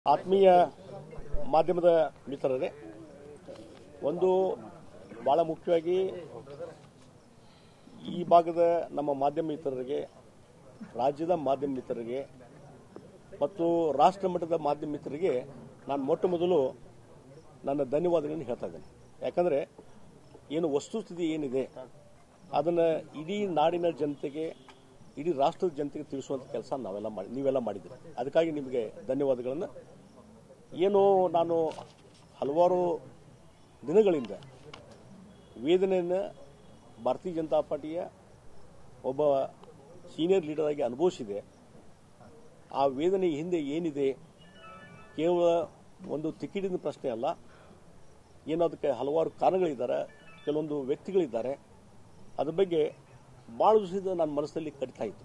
ಆತ್ಮೀಯ ಮಾಧ್ಯಮದ ಮಿತ್ರರೇ ಒಂದು ಬಹಳ ಮುಖ್ಯವಾಗಿ ಈ ಭಾಗದ ನಮ್ಮ ಮಾಧ್ಯಮ ಮಿತ್ರರಿಗೆ ರಾಜ್ಯದ ಮಾಧ್ಯಮ ಮಿತ್ರರಿಗೆ ಮತ್ತು ರಾಷ್ಟ್ರ ಮಟ್ಟದ ಮಾಧ್ಯಮ ಮಿತ್ರರಿಗೆ ನಾನು ಮೊಟ್ಟ ಮೊದಲು ನನ್ನ ಧನ್ಯವಾದಗಳನ್ನು ಹೇಳ್ತಾ ಇದ್ದೇನೆ ಯಾಕಂದರೆ ಏನು ವಸ್ತುಸ್ಥಿತಿ ಏನಿದೆ ಅದನ್ನು ಇಡೀ ನಾಡಿನ ಜನತೆಗೆ ಇಡೀ ರಾಷ್ಟ್ರದ ಜನತೆಗೆ ತಿಳಿಸುವಂಥ ಕೆಲಸ ನಾವೆಲ್ಲ ಮಾಡಿ ನೀವೆಲ್ಲ ಮಾಡಿದ್ದೀರಿ ಅದಕ್ಕಾಗಿ ನಿಮಗೆ ಧನ್ಯವಾದಗಳನ್ನು ಏನು ನಾನು ಹಲವಾರು ದಿನಗಳಿಂದ ವೇದನೆಯನ್ನು ಭಾರತೀಯ ಜನತಾ ಪಾರ್ಟಿಯ ಒಬ್ಬ ಸೀನಿಯರ್ ಲೀಡರ್ ಆಗಿ ಅನುಭವಿಸಿದೆ ಆ ವೇದನೆ ಹಿಂದೆ ಏನಿದೆ ಕೇವಲ ಒಂದು ಟಿಕೆಟಿನ ಪ್ರಶ್ನೆ ಅಲ್ಲ ಏನು ಅದಕ್ಕೆ ಹಲವಾರು ಕಾರಣಗಳಿದ್ದಾರೆ ಕೆಲವೊಂದು ವ್ಯಕ್ತಿಗಳಿದ್ದಾರೆ ಅದ್ರ ಬಗ್ಗೆ ಭಾಳ ದಿವಸದಿಂದ ನನ್ನ ಮನಸ್ಸಲ್ಲಿ ಕಡಿತಾ ಇತ್ತು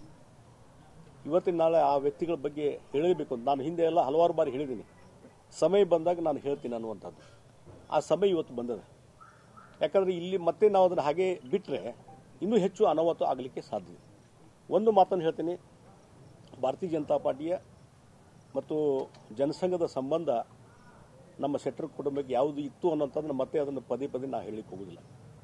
ಇವತ್ತಿನ ನಾಳೆ ಆ ವ್ಯಕ್ತಿಗಳ ಬಗ್ಗೆ ಹೇಳಲೇಬೇಕು ಅಂತ ನಾನು ಹಿಂದೆ ಎಲ್ಲ ಹಲವಾರು ಬಾರಿ ಹೇಳಿದ್ದೀನಿ ಸಮಯ ಬಂದಾಗ ನಾನು ಹೇಳ್ತೀನಿ ಅನ್ನುವಂಥದ್ದು ಆ ಸಮಯ ಇವತ್ತು ಬಂದದ ಯಾಕಂದರೆ ಇಲ್ಲಿ ಮತ್ತೆ ನಾವು ಅದನ್ನು ಹಾಗೆ ಬಿಟ್ಟರೆ ಇನ್ನೂ ಹೆಚ್ಚು ಅನಾಹುತ ಆಗಲಿಕ್ಕೆ ಸಾಧ್ಯ ಇದೆ. ಒಂದು ಮಾತನ್ನು ಹೇಳ್ತೀನಿ ಭಾರತೀಯ ಜನತಾ ಪಾರ್ಟಿಯ ಮತ್ತು ಜನಸಂಘದ ಸಂಬಂಧ ನಮ್ಮ ಶೆಟ್ಟರ್ ಕುಟುಂಬಕ್ಕೆ ಯಾವುದು ಇತ್ತು ಅನ್ನೋಂಥದ್ದನ್ನು ಮತ್ತೆ ಅದನ್ನು ಪದೇ ಪದೇ ನಾವು ಹೇಳಲಿಕ್ಕೆ ಹೋಗೋದಿಲ್ಲ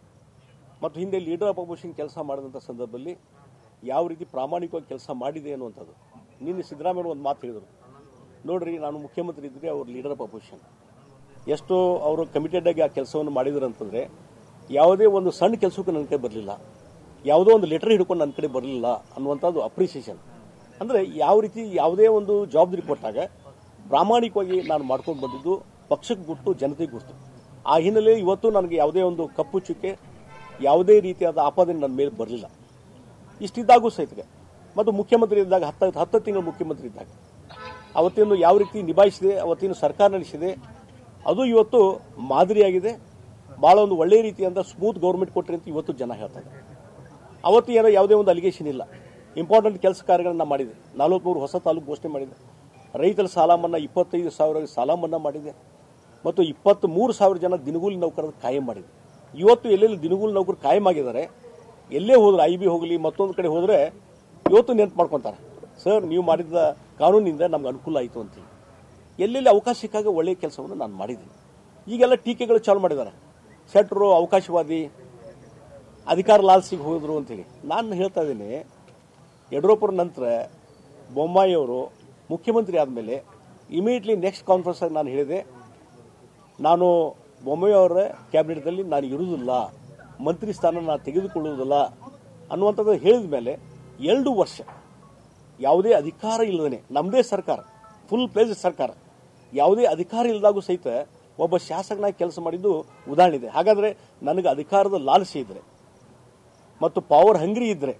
ಮತ್ತು ಹಿಂದೆ ಲೀಡರ್ ಅಪೋಸಿಷನ್ ಕೆಲಸ ಮಾಡಿದಂಥ ಸಂದರ್ಭದಲ್ಲಿ ಯಾವ ರೀತಿ ಪ್ರಾಮಾಣಿಕವಾಗಿ ಕೆಲಸ ಮಾಡಿದೆ ಅನ್ನುವಂಥದ್ದು ನಿನ್ನೆ ಸಿದ್ದರಾಮಯ್ಯ ಒಂದು ಮಾತು ಹೇಳಿದರು ನೋಡ್ರಿ ನಾನು ಮುಖ್ಯಮಂತ್ರಿ ಇದ್ದರೆ ಅವ್ರು ಲೀಡರ್ ಆಫ್ ಅಪೋಸಿಷನ್ ಎಷ್ಟು ಅವರು ಕಮಿಟೆಡ್ ಆಗಿ ಆ ಕೆಲಸವನ್ನು ಮಾಡಿದ್ರು ಅಂತಂದರೆ ಯಾವುದೇ ಒಂದು ಸಣ್ಣ ಕೆಲಸಕ್ಕೂ ನನ್ನ ಕಡೆ ಬರಲಿಲ್ಲ ಯಾವುದೋ ಒಂದು ಲೆಟರ್ ಹಿಡ್ಕೊಂಡು ನನ್ನ ಕಡೆ ಬರಲಿಲ್ಲ ಅನ್ನುವಂಥದ್ದು ಅಪ್ರಿಸಿಯೇಷನ್ ಅಂದರೆ ಯಾವ ರೀತಿ ಯಾವುದೇ ಒಂದು ಜವಾಬ್ದಾರಿ ಕೊಟ್ಟಾಗ ಪ್ರಾಮಾಣಿಕವಾಗಿ ನಾನು ಮಾಡ್ಕೊಂಡು ಬಂದಿದ್ದು ಪಕ್ಷಕ್ಕೆ ಗುರ್ತು ಜನತೆಗೆ ಗುರ್ತು ಆ ಹಿನ್ನೆಲೆ ಇವತ್ತು ನನಗೆ ಯಾವುದೇ ಒಂದು ಕಪ್ಪು ಚುಕ್ಕೆ ಯಾವುದೇ ರೀತಿಯಾದ ಆಪಾದನೆ ನನ್ನ ಮೇಲೆ ಬರಲಿಲ್ಲ ಇಷ್ಟಿದ್ದಾಗೂ ಸಹಿತ ಮತ್ತು ಮುಖ್ಯಮಂತ್ರಿ ಇದ್ದಾಗ ಹತ್ತ ಹತ್ತು ತಿಂಗಳು ಮುಖ್ಯಮಂತ್ರಿ ಇದ್ದಾಗ ಅವತ್ತೇನು ಯಾವ ರೀತಿ ನಿಭಾಯಿಸಿದೆ ಅವತ್ತೇನು ಸರ್ಕಾರ ನಡೆಸಿದೆ ಅದು ಇವತ್ತು ಮಾದರಿಯಾಗಿದೆ ಭಾಳ ಒಂದು ಒಳ್ಳೆಯ ರೀತಿಯಿಂದ ಸ್ಮೂತ್ ಗೌರ್ಮೆಂಟ್ ಕೊಟ್ಟರೆ ಅಂತ ಇವತ್ತು ಜನ ಹೇಳ್ತಾರೆ ಅವತ್ತು ಏನೋ ಯಾವುದೇ ಒಂದು ಅಲಿಗೇಷನ್ ಇಲ್ಲ ಇಂಪಾರ್ಟೆಂಟ್ ಕೆಲಸ ಕಾರ್ಯಗಳನ್ನ ಮಾಡಿದೆ ನಲವತ್ಮೂರು ಹೊಸ ತಾಲೂಕು ಘೋಷಣೆ ಮಾಡಿದೆ ರೈತರ ಸಾಲ ಮನ್ನಾ ಇಪ್ಪತ್ತೈದು ಸಾವಿರ ಸಾಲ ಮನ್ನಾ ಮಾಡಿದೆ ಮತ್ತು ಇಪ್ಪತ್ತ್ ಮೂರು ಸಾವಿರ ಜನ ದಿನಗೂಲಿ ನೌಕರರ ಕಾಯಂ ಮಾಡಿದೆ ಇವತ್ತು ಎಲ್ಲೆಲ್ಲಿ ದಿನಗೂಲಿ ನೌಕರು ಕಾಯಂ ಆಗಿದ್ದಾರೆ ಎಲ್ಲೇ ಹೋದ್ರೆ ಐ ಬಿ ಹೋಗಲಿ ಮತ್ತೊಂದು ಕಡೆ ಹೋದರೆ ಇವತ್ತು ನೆನ್ಪು ಮಾಡ್ಕೊತಾರೆ ಸರ್ ನೀವು ಮಾಡಿದ ಕಾನೂನಿಂದ ನಮ್ಗೆ ಅನುಕೂಲ ಆಯಿತು ಅಂತೇಳಿ ಎಲ್ಲೆಲ್ಲಿ ಅವಕಾಶ ಸಿಕ್ಕಾಗ ಒಳ್ಳೆಯ ಕೆಲಸವನ್ನು ನಾನು ಮಾಡಿದ್ದೀನಿ ಈಗೆಲ್ಲ ಟೀಕೆಗಳು ಚಾಲು ಮಾಡಿದ್ದಾರೆ ಶೆಟ್ರು ಅವಕಾಶವಾದಿ ಅಧಿಕಾರ ಲಾಲ್ಸಿಗೆ ಹೋದ್ರು ಅಂತೇಳಿ ನಾನು ಹೇಳ್ತಾ ಇದ್ದೀನಿ ಯಡಿಯೂರಪ್ಪರ ನಂತರ ಬೊಮ್ಮಾಯಿ ಅವರು ಮುಖ್ಯಮಂತ್ರಿ ಆದಮೇಲೆ ಇಮಿಡಿಯೇಟ್ಲಿ ನೆಕ್ಸ್ಟ್ ಕಾನ್ಫರೆನ್ಸಾಗಿ ನಾನು ಹೇಳಿದೆ ನಾನು ಬೊಮ್ಮಾಯಿ ಅವರ ಕ್ಯಾಬಿನೆಟ್ದಲ್ಲಿ ನಾನು ಇರುವುದಿಲ್ಲ ಮಂತ್ರಿ ಸ್ಥಾನ ನಾನು ತೆಗೆದುಕೊಳ್ಳುವುದಿಲ್ಲ ಅನ್ನುವಂಥದ್ದು ಹೇಳಿದ ಮೇಲೆ ಎರಡು ವರ್ಷ ಯಾವುದೇ ಅಧಿಕಾರ ಇಲ್ಲದೇ ನಮ್ಮದೇ ಸರ್ಕಾರ ಫುಲ್ ಪ್ಲೇಸ್ ಸರ್ಕಾರ ಯಾವುದೇ ಅಧಿಕಾರ ಇಲ್ಲದಾಗೂ ಸಹಿತ ಒಬ್ಬ ಶಾಸಕನಾಗಿ ಕೆಲಸ ಮಾಡಿದ್ದು ಉದಾಹರಣೆ ಇದೆ ಹಾಗಾದರೆ ನನಗೆ ಅಧಿಕಾರದ ಲಾಲಸೆ ಇದ್ದರೆ ಮತ್ತು ಪವರ್ ಹಂಗ್ರಿ ಇದ್ದರೆ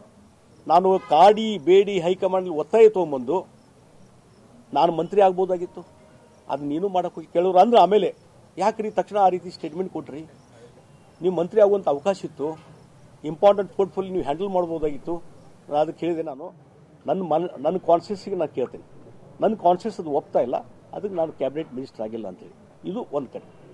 ನಾನು ಕಾಡಿ ಬೇಡಿ ಹೈಕಮಾಂಡ್ ಒತ್ತಾಯ ತೊಗೊಂಬಂದು ನಾನು ಮಂತ್ರಿ ಆಗ್ಬೋದಾಗಿತ್ತು ಅದು ನೀನು ಮಾಡಕ್ಕೆ ಹೋಗಿ ಕೇಳೋರು ಅಂದ್ರೆ ಆಮೇಲೆ ಯಾಕ್ರಿ ತಕ್ಷಣ ಆ ರೀತಿ ಸ್ಟೇಟ್ಮೆಂಟ್ ಕೊಟ್ರಿ ನೀವು ಮಂತ್ರಿ ಆಗುವಂಥ ಅವಕಾಶ ಇತ್ತು ಇಂಪಾರ್ಟೆಂಟ್ ಪೋರ್ಟ್ಫೋಲಿಯೋ ನೀವು ಹ್ಯಾಂಡಲ್ ಮಾಡ್ಬೋದಾಗಿತ್ತು ನಾನು ಅದಕ್ಕೆ ಹೇಳಿದೆ ನಾನು ನನ್ನ ಮನ ನನ್ನ ಕಾನ್ಸಿಯಸ್ಸಿಗೆ ನಾನು ಕೇಳ್ತೇನೆ ನನ್ನ ಕಾನ್ಸಿಯಸ್ ಅದು ಒಪ್ತಾ ಇಲ್ಲ ಅದಕ್ಕೆ ನಾನು ಕ್ಯಾಬಿನೆಟ್ ಮಿನಿಸ್ಟರ್ ಆಗಿಲ್ಲ ಅಂತೇಳಿ ಇದು ಒಂದು ಕಡೆ